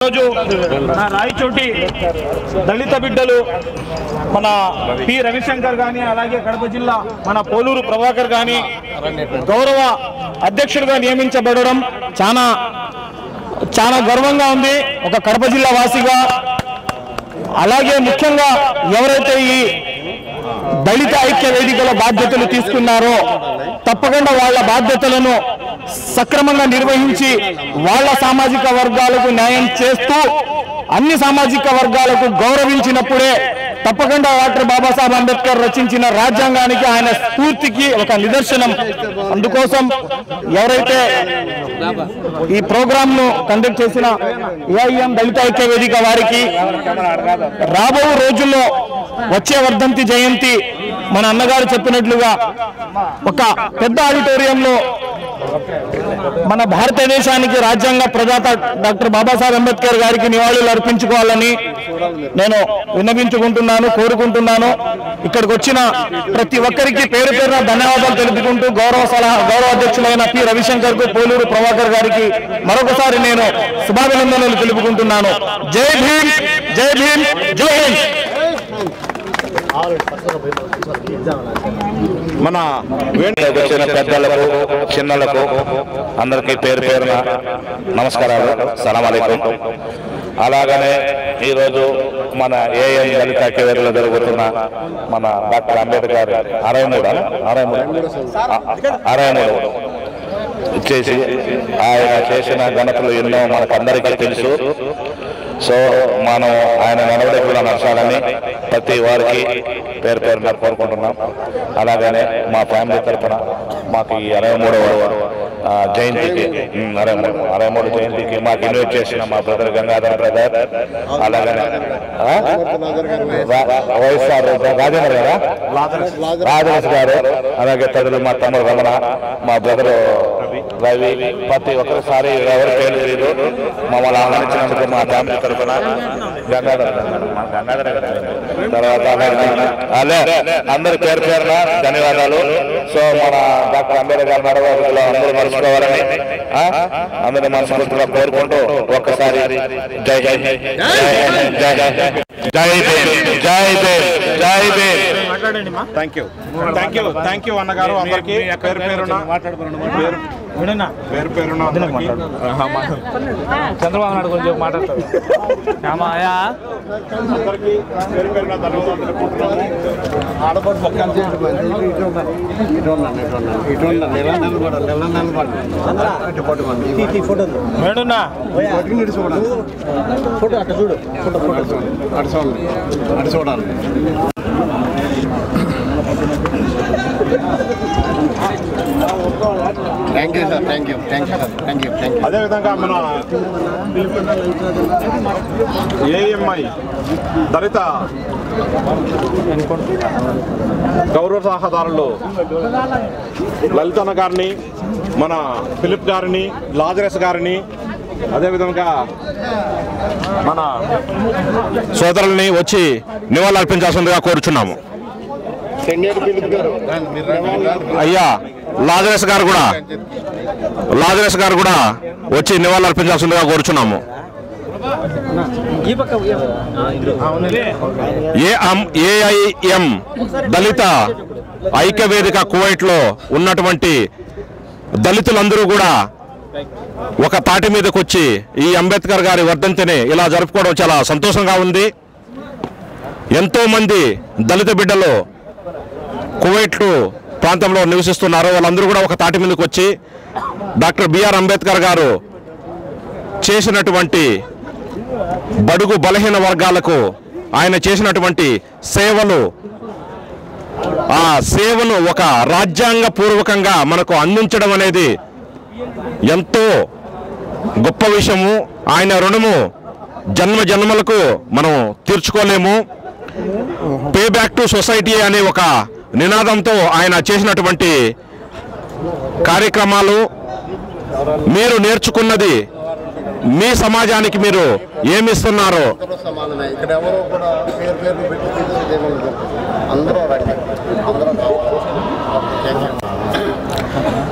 ఈరోజు నా రాయచోటి దళిత బిడ్డలు మన పి రవిశంకర్ గాని అలాగే కడప జిల్లా మన పోలూరు ప్రభాకర్ గాని గౌరవ అధ్యక్షుడిగా నియమించబడడం చాలా చాలా గర్వంగా ఉంది ఒక కడప జిల్లా వాసిగా అలాగే ముఖ్యంగా ఎవరైతే ఈ దళిత ఐక్య వేదికల బాధ్యతలు తీసుకున్నారో తప్పకుండా వాళ్ళ బాధ్యతలను సక్రమంగా నిర్వహించి వాళ్ళ సామాజిక వర్గాలకు న్యాయం చేస్తూ అన్ని సామాజిక వర్గాలకు గౌరవించినప్పుడే తప్పకుండా డాక్టర్ బాబాసాహెబ్ అంబేద్కర్ రచించిన రాజ్యాంగానికి ఆయన స్ఫూర్తికి ఒక నిదర్శనం అందుకోసం ఎవరైతే ఈ ప్రోగ్రామ్ ను కండక్ట్ చేసిన ఏఐఎం దళిత ఐక్య వేదిక వారికి రాబో రోజుల్లో వచ్చే వర్ధంతి జయంతి మన అన్నగారు చెప్పినట్లుగా ఒక పెద్ద ఆడిటోరియంలో మన భారతదేశానికి రాజ్యాంగ ప్రదాత డాక్టర్ బాబాసాహెబ్ అంబేద్కర్ గారికి నివాళులు అర్పించుకోవాలని నేను విన్నవించుకుంటున్నాను కోరుకుంటున్నాను ఇక్కడికి వచ్చిన ప్రతి ఒక్కరికి పేరు పేరున ధన్యవాదాలు తెలుపుకుంటూ గౌరవ సలహా గౌరవ అధ్యక్షులైన పి రవిశంకర్ కు పోలూరు ప్రభాకర్ గారికి మరొకసారి నేను శుభాభినందనలు తెలుపుకుంటున్నాను జై భీమ్ జై భీమ్ జై హింద్ మన వేణుకు వచ్చిన పెద్దలకు చిన్నలకు అందరికీ పేరు పేరున నమస్కారాలు సలాం అలైకుం అలాగనే ఈరోజు మన ఏఎన్ దళిత కేవేరులో జరుగుతున్న మన డాక్టర్ అంబేద్కర్ అరవై మూడు అరవై మూడు అరవై మూడు చేసి ఆయన చేసిన ఘనతలు ఎన్నో మనకందరికీ తెలుసు సో మనం ఆయన నడవడి కూడా నడచాలని ప్రతి వారికి పేరు పేరున కోరుకుంటున్నాం అలాగనే మా ఫ్యామిలీ తరఫున మాకు ఈ అరవై మూడవ ఆ, జయంతికి ఉమ్, అరవై మూడు అరవై మూడు జయంతికి మాకు ఇన్వైట్ చేసిన మా బ్రదర్ గంగాధర్ బ్రదర్ అలాగనే ఆ? రా- వైఎస్ఆర్ రాజేంద్ర గారా రాజేష్ గారు అలాగే తదులు మా తమ్ముడు రమణ మా బ్రదర్ రవి ప్రతి ఒక్కరిసారి ఎవరి పేరు తెలియదు మమ్మల్ని ఆహ్వానించినందుకు మా ఫ్యామిలీ తరఫున గంగాధర్ మా గంగాధర్ గారు. తర్వాత అదే అందరి పేరు పేరున ధన్యవాదాలు సో మన డాక్టర్ అంబేద్కర్ గారి నడవడిలో అందరూ మర్చిపోవాలని ఆ? అందరినీ మనస్ఫూర్తిగా కోరుకుంటూ ఒక్కసారి జై జై జై జై జై భీమ్ జై భీమ్ జై Bhim thank you thank you thank you అన్నగారు అందరికీ పేరు పేరున పేరు పేరు పేరున అందరికీ చంద్రబాబు నాయుడు కొంచెం మాట్లాడతారు రామాయా అందరికీ పేరు పేరున ధన్యవాదాలు తెలుపుకుంటున్నాము మేడున్నా thank you sir thank you thank you sir thank you thank you అదేవిధంగా మన ఏఎంఐ దళిత గౌరవ సలహాదారులు లలితన్న గారిని మన ఫిలిప్ గారిని లాజరస్ గారిని అదేవిధంగా మన సోదరుల్ని వచ్చి నివాళులు అర్పించాల్సిందిగా కోరుచున్నాము తెన్నేటి పిలుపు గారు అయ్యా లాజరస్ గారు కూడా లాజరస్ గారు కూడా వచ్చి నివాళులు అర్పించాల్సిందిగా కోరుచున్నాము ఏఐఎం దళిత ఐక్య వేదిక కువైట్ లో ఉన్నటువంటి దళితులందరూ కూడా ఒక తాటి మీదకి వచ్చి ఈ అంబేద్కర్ గారి వర్ధంతిని ఇలా జరుపుకోవడం చాలా సంతోషంగా ఉంది ఎంతో మంది దళిత బిడ్డలు కువైట్ ప్రాంతంలో నివసిస్తున్నారు వాళ్ళందరూ కూడా ఒక తాటి మీదకి వచ్చి డాక్టర్ బిఆర్ అంబేద్కర్ గారు చేసినటువంటి బడుగు బలహీన వర్గాలకు ఆయన చేసినటువంటి సేవలు ఆ సేవను ఒక రాజ్యాంగ పూర్వకంగా మనకు అందించడం అనేది ఎంతో గొప్ప విషయము ఆయన రుణము జన్మ జన్మలకు మనం తీర్చుకోలేము పే బ్యాక్ టు సొసైటీ అనే ఒక నినాదంతో ఆయన చేసినటువంటి కార్యక్రమాలు మీరు నేర్చుకున్నది మీ సమాజానికి మీరు ఏమిస్తున్నారో అందరూ సమానమే ఇక్కడ ఎవరు కూడా పేరు పేరు పెట్టి తీసేది ఏమీ లేదు. అందరూ రండి అందరూ కావాలి థ్యాంక్ యూ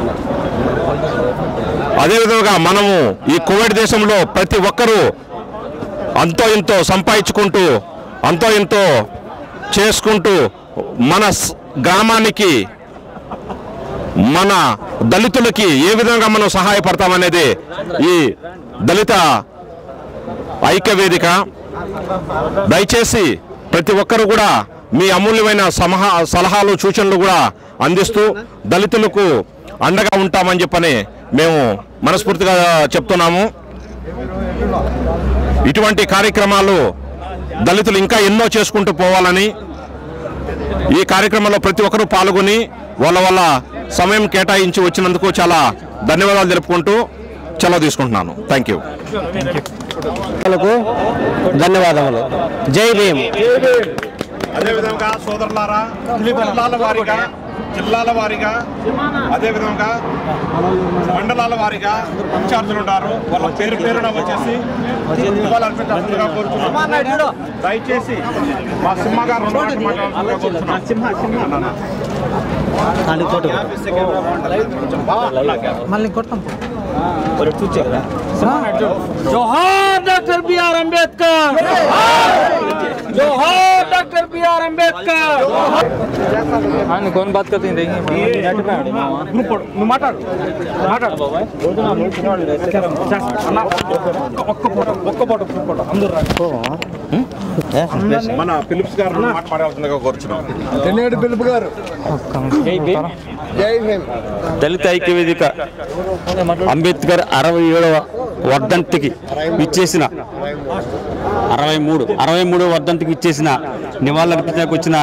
అదేవిధంగా మనము ఈ కువైట్ దేశంలో ప్రతి ఒక్కరూ అంతో ఇంతో సంపాదించుకుంటూ అంతో ఇంతో చేసుకుంటూ మన స్- గ్రామానికి మన దళితులకి ఏ విధంగా మనం సహాయపడతామనేది ఈ దళిత ఐక్య వేదిక దయచేసి ప్రతి ఒక్కరు కూడా మీ అమూల్యమైన సమహా సలహాలు సూచనలు కూడా అందిస్తూ దళితులకు అండగా ఉంటామని చెప్పని మేము మనస్ఫూర్తిగా చెప్తున్నాము ఇటువంటి కార్యక్రమాలు దళితులు ఇంకా ఎన్నో చేసుకుంటూ పోవాలని ఈ కార్యక్రమంలో ప్రతి ఒక్కరూ పాల్గొని వాళ్ళ వాళ్ళ సమయం కేటాయించి వచ్చినందుకు చాలా ధన్యవాదాలు తెలుపుకుంటూ సెలవు తీసుకుంటున్నాను థ్యాంక్ యూ ధన్యవాదములు జై భీమ్ అదేవిధంగా సోదరులారా జిల్లాల వారీగా జిల్లాల వారీగా అదేవిధంగా మండలాల వారీగా ఇన్ఛార్జీలు ఉంటారు వాళ్ళ పేరు పేరున వచ్చేసి ఇవ్వాలనిపించాల్సిందిగా కోరుతున్నాను దయచేసి మా సింహ గారు రెండు మాటలు మాట్లాడాల్సిందిగా కోరుతున్నాను. जोहार डॉक्टर बी आर अम्बेडकर जोहार डॉक्टर बी आर अम्बेडकर हाँ कौन बात करते हैं देखेंगे గ్రూప్ ఫోటో. నువ్వు మాట్లాడు మాట్లాడు అన్న, ఒక్క- ఒక్క ఫోటో ఒక్క ఫోటో గ్రూప్ ఫోటో అందరూ రండి. మన ఫిలిప్స్ గారు రెండు మాట్లాడాల్సిందిగా కోరుచున్నాం తెన్నేడు పిలుపు గారు జై భీమ్ దళిత ఐక్య వేదిక అంబేద్కర్ అరవై ఏడవ వర్ధంతికి ఇచ్చేసిన అరవై మూడు అరవై మూడవ వర్ధంతికి ఇచ్చేసిన నివాళులర్పించడానికి వచ్చిన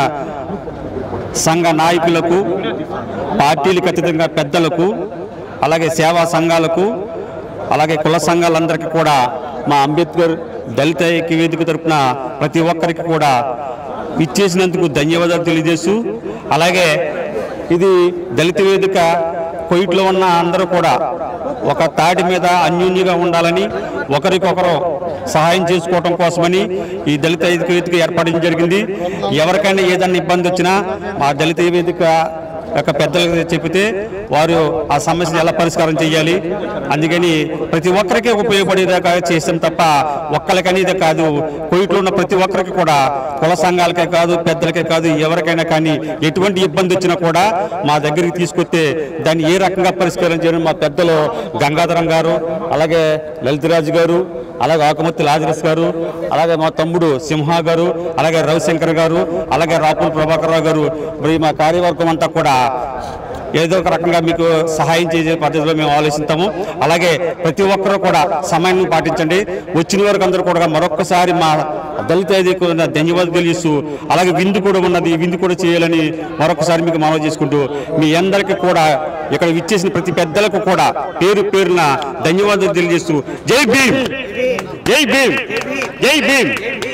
సంఘ నాయకులకు పార్టీలకు అతీతంగా పెద్దలకు అలాగే సేవా సంఘాలకు అలాగే కుల సంఘాలందరికీ కూడా మా అంబేద్కర్ దళిత ఐక్య వేదిక తరపున ప్రతి ఒక్కరికి కూడా ఇచ్చేసినందుకు ధన్యవాదాలు తెలియజేస్తూ అలాగే ఇది దళిత వేదిక కొయిట్లో ఉన్న అందరూ కూడా ఒక తాటి మీద అన్యోన్యంగా ఉండాలని ఒకరికొకరు సహాయం చేసుకోవటం కోసమని ఈ దళిత వేదిక వేదిక ఏర్పాటు జరిగింది ఎవరికైనా ఏదైనా ఇబ్బంది వచ్చినా మా దళిత వేదిక యొక్క పెద్దలకు చెబితే వారు ఆ సమస్యను ఎలా పరిష్కారం చేయాలి అందుకని ప్రతి ఒక్కరికి ఉపయోగపడేదాకా చేసాం తప్ప ఒక్కరికనేదే కాదు కోయిట్లో ఉన్న ప్రతి ఒక్కరికి కూడా కుల సంఘాలకే కాదు పెద్దలకే కాదు ఎవరికైనా కానీ ఎటువంటి ఇబ్బంది వచ్చినా కూడా మా దగ్గరికి తీసుకొస్తే దాన్ని ఏ రకంగా పరిష్కారం చేయడం మా పెద్దలు గంగాధరం గారు అలాగే లలితరాజు గారు అలాగే ఆకుమతి లాజరస్ గారు అలాగే మా తమ్ముడు సింహ గారు అలాగే రవిశంకర్ గారు అలాగే రాపుల్ ప్రభాకర్ రావు గారు మరి మా కార్యవర్గం అంతా కూడా ఏదో ఒక రకంగా మీకు సహాయం చేసే పద్ధతిలో మేము ఆలోచిస్తాము అలాగే ప్రతి ఒక్కరూ కూడా సమయాన్ని పాటించండి వచ్చిన వరకు అందరూ కూడా మరొక్కసారి మా దళిత ఐదికు ధన్యవాదాలు తెలియజేస్తూ అలాగే విందు కూడా ఉన్నది ఈ విందు కూడా చేయాలని మరొకసారి మీకు మనవి చేసుకుంటూ మీ అందరికీ కూడా ఇక్కడ విచ్చేసిన ప్రతి పెద్దలకు కూడా పేరు పేరున ధన్యవాదాలు తెలియజేస్తూ జై భీమ్ జై భీమ్ జై భీమ్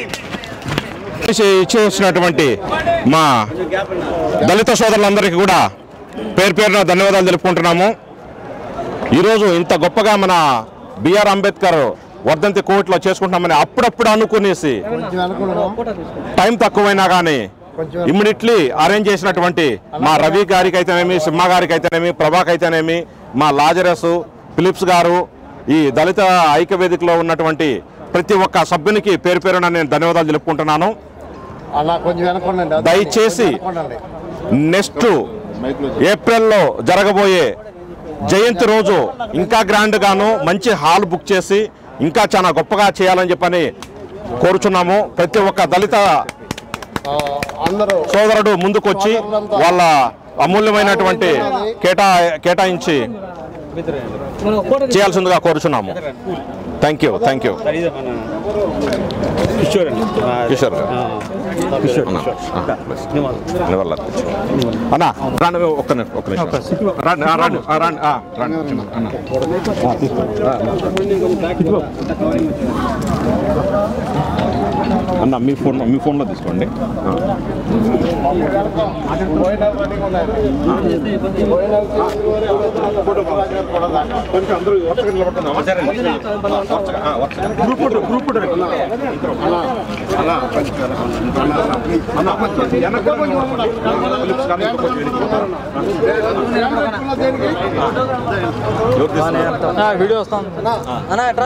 ఇచ్చేసినటువంటి మా దళిత సోదరులందరికీ కూడా పేరు పేరున ధన్యవాదాలు తెలుపుకుంటున్నాము ఈరోజు ఇంత గొప్పగా మన బిఆర్ అంబేద్కర్ వర్ధంతి కోవిట్లో చేసుకుంటున్నామని అప్పుడప్పుడు అనుకునేసి కొంచెం అనుకున్నాం టైం తక్కువైనా కానీ ఇమ్మీడియట్లీ అరేంజ్ చేసినటువంటి మా రవి గారికి అయితేనేమి సింహ గారికి అయితేనేమి ప్రభాక్ అయితేనేమి మా లాజరస్ ఫిలిప్స్ గారు ఈ దళిత ఐక్య వేదికలో ఉన్నటువంటి ప్రతి ఒక్క సభ్యునికి పేరు పేరున నేను ధన్యవాదాలు తెలుపుకుంటున్నాను అలా కొంచెం వెనకొండండి దయచేసి వెనకొండండి నెక్స్ట్ ఏప్రిల్లో జరగబోయే జయంతి రోజు ఇంకా గ్రాండ్ గాను మంచి హాల్ బుక్ చేసి ఇంకా చాలా గొప్పగా చేయాలని చెప్పని కోరుచున్నాము ప్రతి ఒక్క దళిత ఆ, అందరూ సోదరుడు ముందుకొచ్చి వాళ్ళ అమూల్యమైనటువంటి కేటా కేటాయించి చేయాల్సిందిగా కోరుచున్నాము thank you thank you Kishore garu. అన్న, ఆ, నివాళులు అర్పించు. అన్న రండి ఒక్క నిమిషం ఒక్క నిమిషం రండి ఆ, రండి ఆ, రండి ఆ, రండి అన్న ఆ, తీసుకో. ఆ, అన్న మీ ఫోన్ మీ ఫోన్లో తీసుకోండి ఆ. కొంచెం అందరూ వరుసగా నిలబడుకుందాం. వరుసగా, ఆ, వరుసగా. గ్రూప్ ఫోటో, గ్రూప్ ఫోటో రండి. అలా, అలా. అన్న, వెనక్కి కూడా నిలబడండి. ఫిలిప్స్ గారు ఇంకా కొంచెం వెనక్కి. వీడియో వస్తాం అన్నా ఎట్రా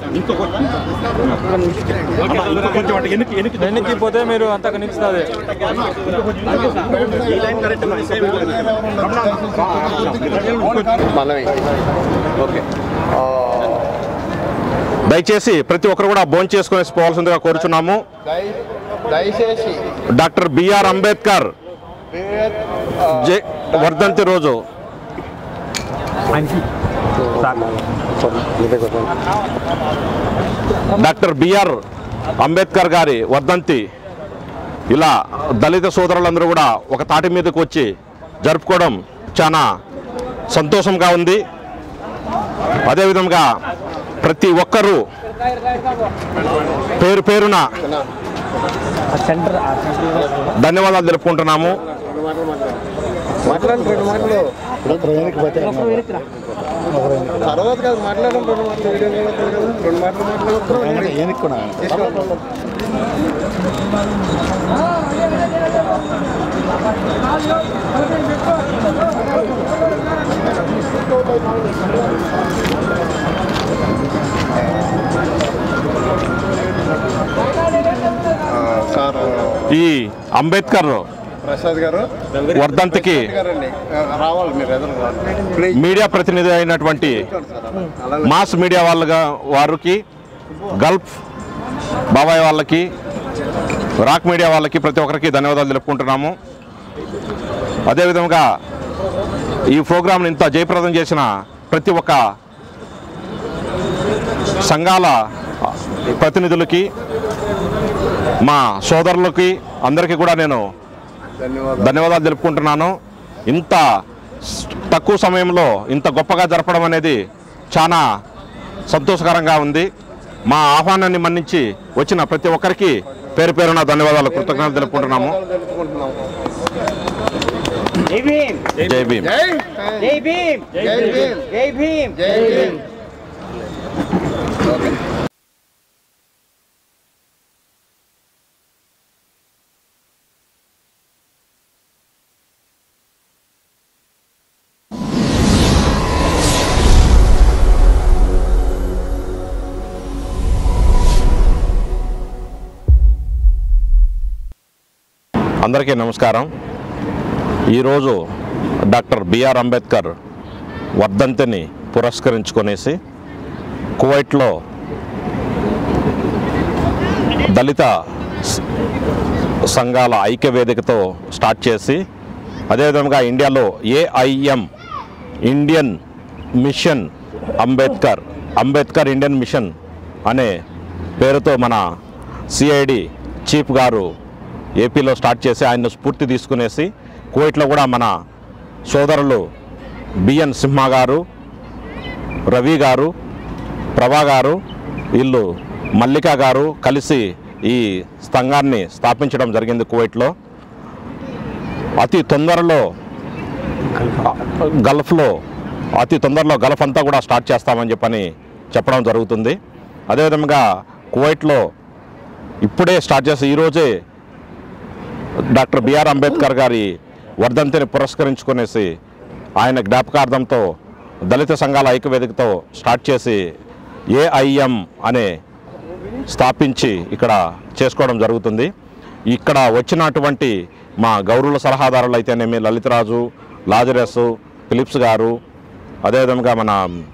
వెనక్కి పోతే మీరు అంత కనిపిస్తుంది మనవి ఓకే దయచేసి ప్రతి ఒక్కరు కూడా భోంచేసుకుని చేసుకుని పోవాల్సిందిగా కోరుచున్నాము దయ- దయచేసి డాక్టర్ బిఆర్ అంబేద్కర్ వివేక్, ఆ, జై వర్ధంతి రోజు డాక్టర్ బిఆర్ అంబేద్కర్ గారి వర్ధంతి ఇలా దళిత సోదరులందరూ కూడా ఒక తాటి మీదకి వచ్చి జరుపుకోవడం చాలా సంతోషంగా ఉంది అదేవిధంగా ప్రతి ఒక్కరూ పేరు పేరున ధన్యవాదాలు తెలుపుకుంటున్నాము మాట్లాడండి రెండు మాటలు తర్వాత కాదు మాట్లాడండి రెండు మాటలు వీడియో కాల్ వస్తుంది కదా. రెండు మాటలు మాట్లాడుతున్నాం సార్ ఈ అంబేద్కర్ ప్రసాద్ గారు వర్ధంతికి గారండి రావాలి మీరు ఎదురు రావాలి ప్లీజ్ మీడియా ప్రతినిధి అయినటువంటి అలా మాస్ మీడియా వాళ్ళగా వారికి గల్ఫ్ బాబాయ్ వాళ్ళకి రాక్ మీడియా వాళ్ళకి ప్రతి ఒక్కరికి ధన్యవాదాలు తెలుపుకుంటున్నాము అదేవిధంగా ఈ ప్రోగ్రాంని ఇంత జయప్రదం చేసిన ప్రతి ఒక్క సంఘాల ప్రతినిధులకి మా సోదరులకి అందరికీ కూడా నేను ధన్యవాదాలు ధన్యవాదాలు తెలుపుకుంటున్నాను ఇంత స్- తక్కువ సమయంలో ఇంత గొప్పగా జరపడం అనేది చాలా సంతోషకరంగా ఉంది మా ఆహ్వానాన్ని మన్నించి వచ్చిన ప్రతి ఒక్కరికి పేరు పేరున ధన్యవాదాలు కృతజ్ఞతలు తెలుపుకుంటున్నాము తెలుపుకుంటున్నాం జై భీమ్ జై భీమ్ జై భీమ్ జై భీమ్ జై భీమ్ జై భీమ్ అందరికీ నమస్కారం ఈరోజు డాక్టర్ బిఆర్ అంబేద్కర్ వర్ధంతిని పురస్కరించుకొనేసి కువైట్లో దళిత స- సంఘాల ఐక్య వేదికతో స్టార్ట్ చేసి అదేవిధంగా ఇండియాలో AIM Indian mission Ambedkar Ambedkar Indian mission అనే పేరుతో మన సిఐడి చీఫ్ గారు ఏపీలో స్టార్ట్ చేసి ఆయన స్ఫూర్తి తీసుకునేసి కువైట్లో కూడా మన సోదరులు బిఎన్ సింహ గారు రవి గారు ప్రభా గారు వీళ్ళు మల్లిక గారు కలిసి ఈ సంఘాన్ని స్థాపించడం జరిగింది కువైట్లో అతి తొందరలో గల్ఫ్లో అతి తొందరలో గల్ఫ్ అంతా కూడా స్టార్ట్ చేస్తామని చెప్పని చెప్పడం జరుగుతుంది అదేవిధంగా కువైట్లో ఇప్పుడే స్టార్ట్ చేసి ఈరోజే డాక్టర్ బిఆర్ అంబేద్కర్ గారి వర్ధంతిని పురస్కరించుకునేసి ఆయన జ్ఞాపకార్థంతో దళిత సంఘాల ఐక్యవేదికతో స్టార్ట్ చేసి ఏఐఎం అనే స్థాపించి ఇక్కడ చేసుకోవడం జరుగుతుంది ఇక్కడ వచ్చినటువంటి మా గౌరవుల సలహాదారులు అయితేనేమి లలితరాజు లాజరస్ ఫిలిప్స్ గారు అదేవిధంగా మన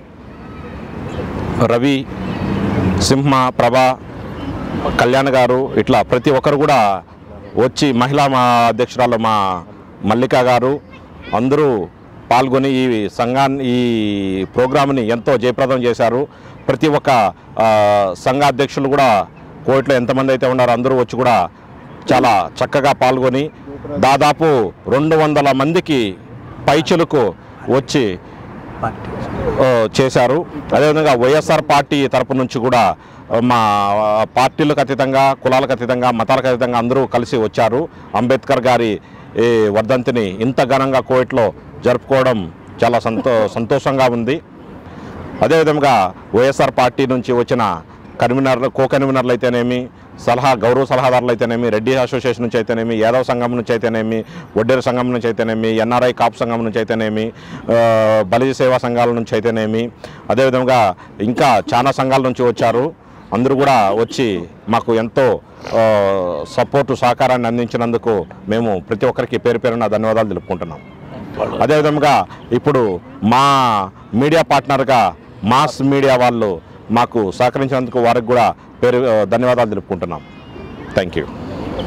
రవి సింహ ప్రభ కళ్యాణ్ గారు ఇట్లా ప్రతి ఒక్కరు కూడా వచ్చి మహిళా మా అధ్యక్షురాలు మా మల్లిక గారు అందరూ పాల్గొని ఈ సంఘాన్ని ఈ ప్రోగ్రామ్ని ఎంతో జయప్రదం చేశారు ప్రతి ఒక్క ఆ, సంఘ అధ్యక్షులు కూడా కోర్టులో ఎంతమంది అయితే ఉన్నారో అందరూ వచ్చి కూడా చాలా చక్కగా పాల్గొని దాదాపు రెండు వందల మందికి పైచులకు వచ్చి ఆ, చేశారు అదేవిధంగా వైఎస్ఆర్ పార్టీ తరపు నుంచి కూడా ఆ, మా పార్టీలకు అతీతంగా కులాలకు అతీతంగా మతాలకు అతీతంగా అందరూ కలిసి వచ్చారు అంబేద్కర్ గారి ఈ వర్ధంతిని ఇంత ఘనంగా కోవిట్లో జరుపుకోవడం చాలా సంతో సంతోషంగా ఉంది అదేవిధంగా వైఎస్ఆర్ పార్టీ నుంచి వచ్చిన కన్వీనర్లు కో కన్వీనర్లు అయితేనేమి సలహా గౌరవ సలహాదారులు అయితేనేమి రెడ్డి అసోసియేషన్ నుంచి అయితేనేమి యాదవ్ సంఘం నుంచి అయితేనేమి వడ్డేరు సంఘం నుంచి అయితేనేమి ఎన్ఆర్ఐ కాపు సంఘం నుంచి అయితేనేమి ఆ, బలిజ సేవా సంఘాల నుంచి అయితేనేమి అదేవిధంగా ఇంకా చాలా సంఘాల నుంచి వచ్చారు అందరూ కూడా వచ్చి మాకు ఎంతో ఆ, సపోర్టు సహకారాన్ని అందించినందుకు మేము ప్రతి ఒక్కరికి పేరు పేరున ధన్యవాదాలు తెలుపుకుంటున్నాం అదేవిధంగా ఇప్పుడు మా మీడియా పార్ట్నర్గా మాస్ మీడియా వాళ్ళు మాకు సహకరించినందుకు వారికి కూడా పేరు ఆ, ధన్యవాదాలు తెలుపుకుంటున్నాం థ్యాంక్ యూ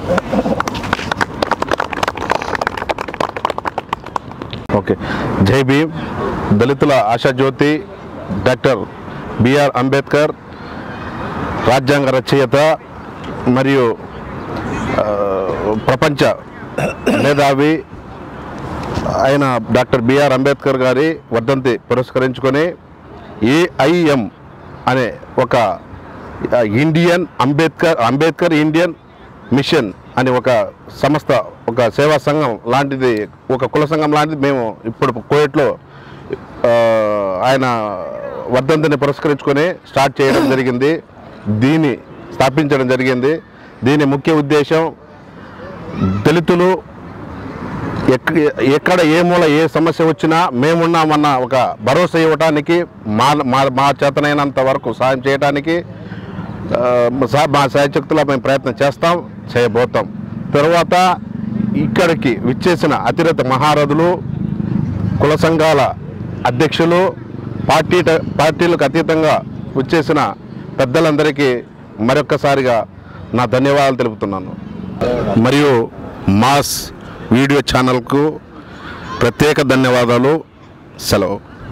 ఓకే జై భీమ్ దళితుల ఆశాజ్యోతి డాక్టర్ బిఆర్ అంబేద్కర్ రాజ్యాంగ రచయిత మరియు ఆ, ప్రపంచ మేధావి ఆయన డాక్టర్ బిఆర్ అంబేద్కర్ గారి వర్ధంతి పురస్కరించుకొని ఏఐఎం అనే ఒక ఆ, Indian Ambedkar Ambedkar Indian mission అని ఒక సంస్థ ఒక సేవా సంఘం లాంటిది ఒక కుల సంఘం లాంటిది మేము ఇప్పుడు కోయట్లో ఆ, ఆయన వర్ధంతిని పురస్కరించుకొని స్టార్ట్ చేయడం జరిగింది దీన్ని స్థాపించడం జరిగింది దీని ముఖ్య ఉద్దేశం దళితులు ఎక్క ఎక్కడ ఏ మూల ఏ సమస్య వచ్చినా మేమున్నామన్న ఒక భరోసా ఇవ్వడానికి మా మా మా చేతనైనంత వరకు సాయం చేయడానికి ఆ, సా- మా సాయశక్తులా మేము ప్రయత్నం చేస్తాం చేయబోతాం తర్వాత ఇక్కడికి విచ్చేసిన అతిరథ మహారథులు కుల సంఘాల అధ్యక్షులు పార్టీ పార్టీలకు అతీతంగా వచ్చేసిన పెద్దలందరికీ మరొక్కసారిగా నా ధన్యవాదాలు తెలుపుతున్నాను మరియు మాస్ వీడియో ఛానల్కు ప్రత్యేక ధన్యవాదాలు సెలవు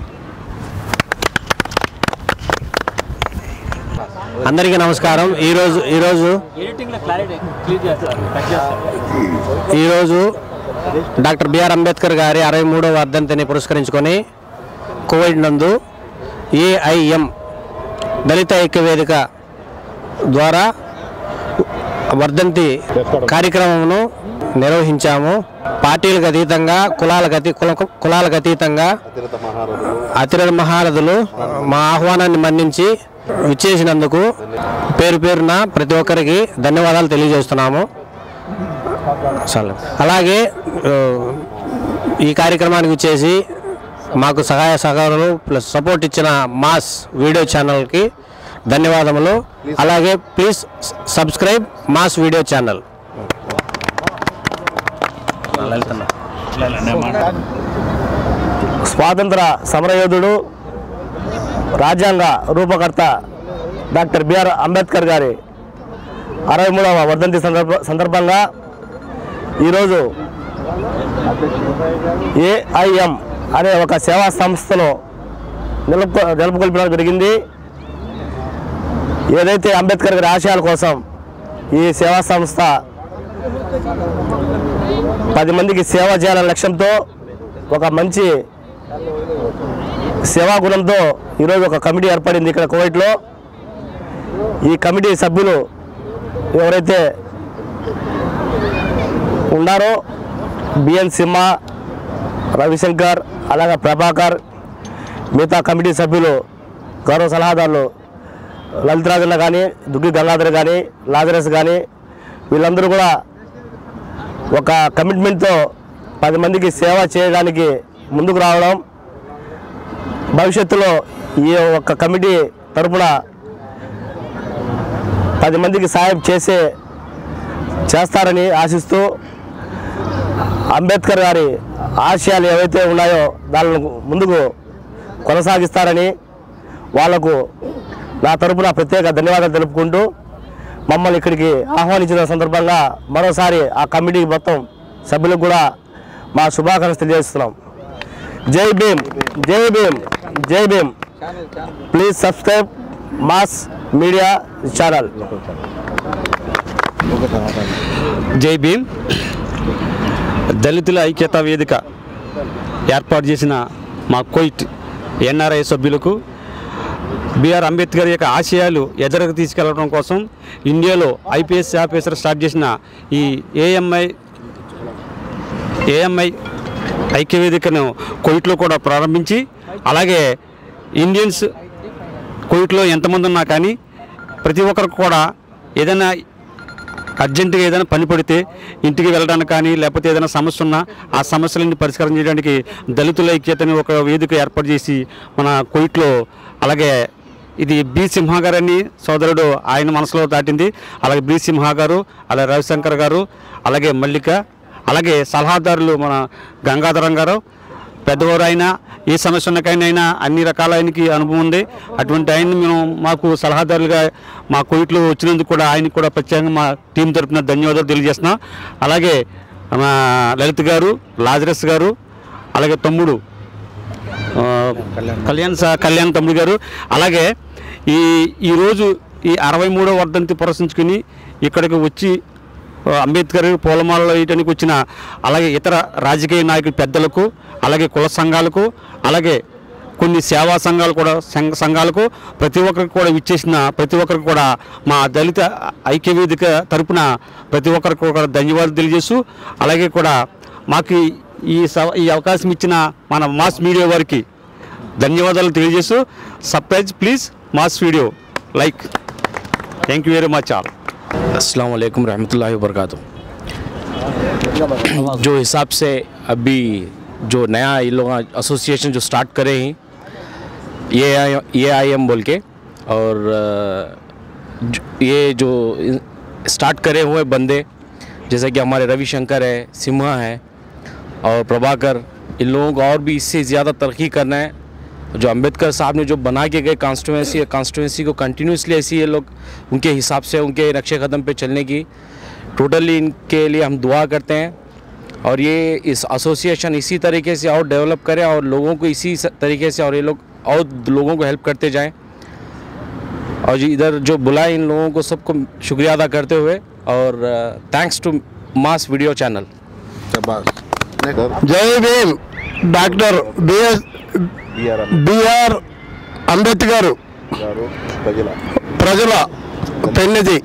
అందరికీ నమస్కారం ఈరోజు ఈరోజు ఈరోజు డాక్టర్ బిఆర్ అంబేద్కర్ గారి అరవై మూడవ వర్ధంతిని పురస్కరించుకొని కోవిడ్ నందు ఏఐఎం దళిత ఐక్య వేదిక ద్వారా వర్ధంతి కార్యక్రమమును నిర్వహించాము పార్టీలకు అతీతంగా కులాలకు అతీ కుల కులాలకు అతీతంగా అతిరథ మహారథులు మా ఆహ్వానాన్ని మన్నించి విచ్చేసినందుకు పేరు పేరున ప్రతి ఒక్కరికి ధన్యవాదాలు తెలియజేస్తున్నాము చాలు. అలాగే ఆ, ఈ కార్యక్రమానికి వచ్చేసి మాకు సహాయ సహకారాలు ప్లస్ సపోర్ట్ ఇచ్చిన మాస్ వీడియో ఛానల్కి ధన్యవాదములు అలాగే please subscribe mass video channel స్వాతంత్ర సమరయోధుడు రాజ్యాంగ రూపకర్త డాక్టర్ బిఆర్ అంబేద్కర్ గారి అరవై మూడవ వర్ధంతి సందర్భ సందర్భంగా ఈరోజు ఏఐఎం అనే ఒక సేవా సంస్థను నిలుపు నెలకొల్పడం జరిగింది ఏదైతే అంబేద్కర్ గారి ఆశయాల కోసం ఈ సేవా సంస్థ పది మందికి సేవ చేయాలనే లక్ష్యంతో ఒక మంచి సేవా గుణంతో ఈరోజు ఒక కమిటీ ఏర్పడింది ఇక్కడ కువైట్లో ఈ కమిటీ సభ్యులు ఎవరైతే ఉన్నారో బిఎన్ సింహ రవిశంకర్ అలాగే ప్రభాకర్ మిగతా కమిటీ సభ్యులు గౌరవ సలహాదారులు లలిత్ రాజన్న కానీ దుగ్గి గంగాధర్ కానీ లాజరస్ కానీ వీళ్ళందరూ కూడా ఒక కమిట్మెంట్తో పది మందికి సేవ చేయడానికి ముందుకు రావడం భవిష్యత్తులో ఈ ఒక్క కమిటీ తరపున పది మందికి సాయం చేసే చేస్తారని ఆశిస్తూ అంబేద్కర్ గారి ఆశయాలు ఏవైతే ఉన్నాయో దానిని ముందుకు కొనసాగిస్తారని వాళ్లకు నా తరపున ప్రత్యేక ధన్యవాదాలు తెలుపుకుంటూ మమ్మల్ని ఇక్కడికి ఆహ్వానించిన సందర్భంగా మరోసారి ఆ కమిటీ మొత్తం సభ్యులకు కూడా మా శుభాకాంక్షలు తెలియజేస్తున్నాం జై భీమ్ జై భీమ్ జై Bhim please subscribe mass media channel జై భీమ్ దళితుల ఐక్యతా వేదిక ఏర్పాటు చేసిన మా కోయిట్ ఎన్ఆర్ఐ సభ్యులకు బిఆర్ అంబేద్కర్ యొక్క ఆశయాలు ఎదరకు తీసుకెళ్లడం కోసం ఇండియాలో ఐపీఎస్ ఆఫీసర్ స్టార్ట్ చేసిన ఈ ఏఎంఐ ఏఎంఐ ఐక్యవేదికను కోయిట్లో కూడా ప్రారంభించి అలాగే ఇండియన్స్ కోవిడ్లో ఎంతమంది ఉన్నా కానీ ప్రతి ఒక్కరికి కూడా ఏదైనా అర్జెంటుగా ఏదైనా పని పడితే ఇంటికి వెళ్ళడానికి కానీ లేకపోతే ఏదైనా సమస్య ఉన్నా ఆ సమస్యలన్నీ పరిష్కారం చేయడానికి దళితుల ఐక్యతని ఒక వేదిక ఏర్పాటు చేసి మన కొయిట్లో అలాగే ఇది బి సింహ గారని సోదరుడు ఆయన మనసులో దాటింది అలాగే బి సింహ గారు అలాగే రవిశంకర్ గారు అలాగే మల్లిక అలాగే సలహాదారులు మన గంగాధరం గారు పెద్దవారు అయినా ఏ సమస్య ఉన్నకైనా అన్ని రకాల ఆయనకి అనుభవం ఉంది అటువంటి ఆయన్ని మేము మాకు సలహాదారులుగా మా కోవిట్లో వచ్చినందుకు కూడా ఆయనకి కూడా ప్రత్యేకంగా మా టీం తరపున ధన్యవాదాలు తెలియజేస్తున్నాం అలాగే మా లలిత్ గారు లాజరస్ గారు అలాగే తమ్ముడు ఆ, కళ్యాణ్ సా కళ్యాణ్ తమ్ముడు గారు అలాగే ఈ ఈరోజు ఈ అరవై మూడో వర్ధంతి పురస్కరించుకుని ఇక్కడికి వచ్చి ఆ, అంబేద్కర్ పూలమాలలో వేయడానికి వచ్చిన అలాగే ఇతర రాజకీయ నాయకుల పెద్దలకు అలాగే కుల సంఘాలకు అలాగే కొన్ని సేవా సంఘాలు కూడా సంఘ సంఘాలకు ప్రతి ఒక్కరికి కూడా ఇచ్చేసిన ప్రతి ఒక్కరికి కూడా మా దళిత ఐక్య వేదిక తరపున ప్రతి ఒక్కరికి కూడా ధన్యవాదాలు తెలియజేస్తూ అలాగే కూడా మాకు ఈ సవ ఈ అవకాశం ఇచ్చిన మన మాస్ మీడియా వారికి ధన్యవాదాలు తెలియజేస్తూ subscribe please mass video like thank you very much all अस्सलाम वालेकुम रहमतुल्लाहि वबरकातुह जो हिसाब से अभी जो नया ये लोग एसोसिएशन जो स्टार्ट करे हैं ये ये आई एम बोल के और अ, जो- ये जो स्टार्ट करे हुए बंदे जैसे कि हमारे रविशंकर है सिम्हा है और प्रभाकर इन लोगों को और भी इससे ज़्यादा तरक्की करना है जो अंबेडकर साहब ने जो बना के गए कॉन्स्टिट्यूंसी कॉन्स्टिट्यूंसी को कंटिन्यूसली ऐसी ये लोग उनके हिसाब से उनके नक्शे कदम पे चलने की टोटली इनके लिए हम दुआ करते हैं और ये इस एसोसिएशन इसी तरीके से और डेवलप करें और लोगों को इसी स- तरीके से और ये लोग और लोगों को हेल्प करते जाएं और जी इधर जो बुलाए इन लोगों को सबको शुक्रिया अदा करते हुए और thanks to mass video channel జై Bhim doctor BS BR Ambedkar ప్రజల పెన్నిధి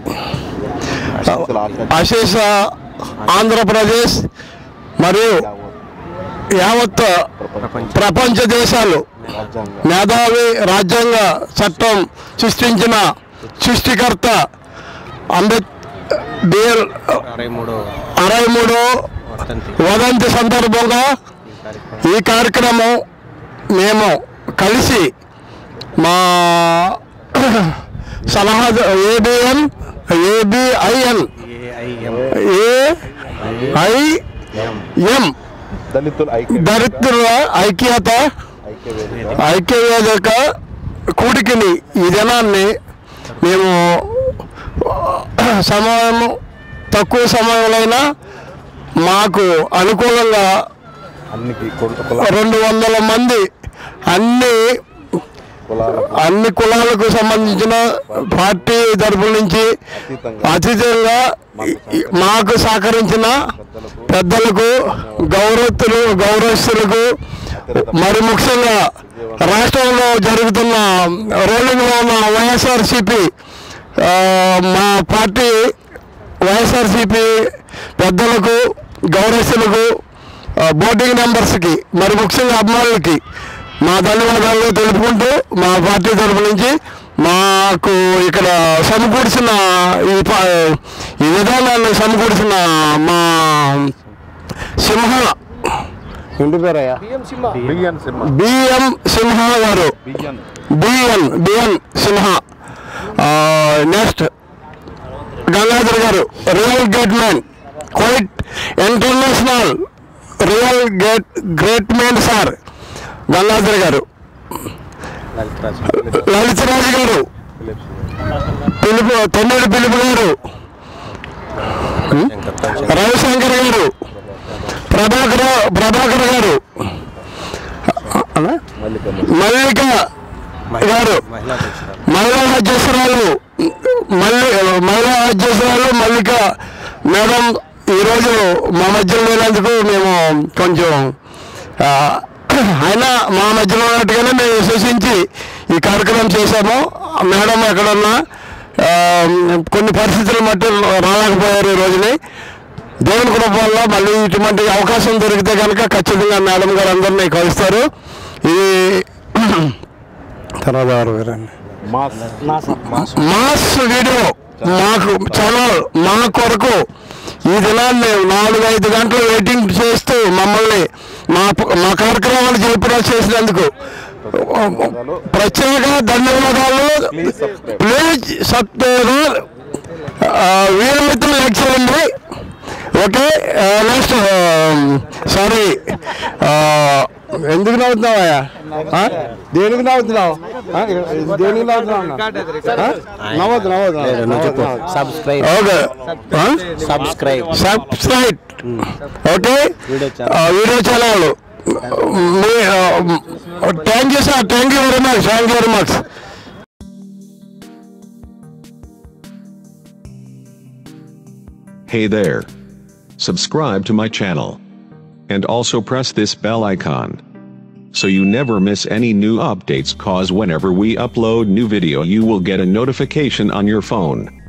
అశేష ఆంధ్రప్రదేశ్ మరియు యావత్ ప్రపంచ దేశాలు మేధావి రాజ్యాంగ చట్టం సృష్టించిన సృష్టికర్త అంబేద్ బిఎల్ అరవై మూడో వదంతి సందర్భంగా ఈ కార్యక్రమం మేము కలిసి మా సలహా ఏబిఎన్ ఏబిఐఎన్ ఏఐఎం దళితుల ఐక్యత ఐక్య వేదిక కూడికిని ఈ దినాన్ని మేము సమయం తక్కువ సమయంలో మాకు అనుకూలంగా రెండు వందల మంది అన్ని అన్ని కులాలకు సంబంధించిన పార్టీ తరపు నుంచి అతిథులుగా ఈ- మాకు సహకరించిన పెద్దలకు గౌరవస్తులు గౌరవస్తులకు మరి ముఖ్యంగా రాష్ట్రంలో జరుగుతున్న రోలింగ్లో ఉన్న వైఎస్ఆర్సిపి మా పార్టీ వైఎస్ఆర్సిపి పెద్దలకు గౌరవస్తులకు ఆ, బోర్డింగ్ మెంబర్స్కి మరి ముఖ్యంగా అభిమానులకి మా ధన్యవాదాలు తెలుపుకుంటూ మా పార్టీ తరపు నుంచి మాకు ఇక్కడ సమకూర్చిన ఈ ప- ఈ విధానాన్ని సమకూర్చిన మా సింహ ఇంటి పేరయ్యా BM Simha garu BN BN Simha next Gangadhar garu real great man quite international real great great man sir Gangadhar garu Lalit రాజు గారు పిలుపు తొమ్మిది పిలుపు గారు రవిశంకర్ గారు ప్రభాకర్ ప్రభాకర్ గారు మల్లిక గారు మహిళా అధ్యక్షురాలు మల్లి మహిళా అధ్యక్షురాలు మల్లిక మేడం ఈరోజు మా మధ్యలో లేనందుకు మేము కొంచెం ఆ, అయినా మా మధ్యలో ఉన్నట్టుగానే మేము విశ్వసించి ఈ కార్యక్రమం చేశాము మేడం ఎక్కడున్నా ఆ, కొన్ని పరిస్థితులు మట్టి రాలేకపోయారు ఈ రోజుని దేవుని కృప వల్ల మళ్ళీ ఇటువంటి అవకాశం దొరికితే కనుక ఖచ్చితంగా మేడం గారు అందరినీ కలుస్తారు ఇది తర్వాత ఎవరు వేరండి మాస్ వీడియో మాకు ఛానల్ మా కొరకు ఈ దినాన్ని నాలుగు ఐదు గంటలు వెయిటింగ్ చేస్తూ మమ్మల్ని మా మా కార్యక్రమాలు జయప్రద చేసినందుకు ప్రత్యేక ధన్యవాదాలు ప్లీజ్ సబ్స్క్రైబర్ వీరమిత్రులు లైక్ చేయండి ఓకే నెక్స్ట్ సారీ ఎందుకు నవ్వుతున్నావా ఆ? దేనికి నవ్వుతున్నావు ఆ? దేనికి నవ్వుతున్నావు అన్న? ఆ? నవ్వద్దు నవ్వద్దు subscribe okay subscribe subscribe okay video channel thank you sir thank you very much thank you very much Hey there. Subscribe to my channel. And also press this bell icon. So you never miss any new updates cause whenever we upload new video you will get a notification on your phone.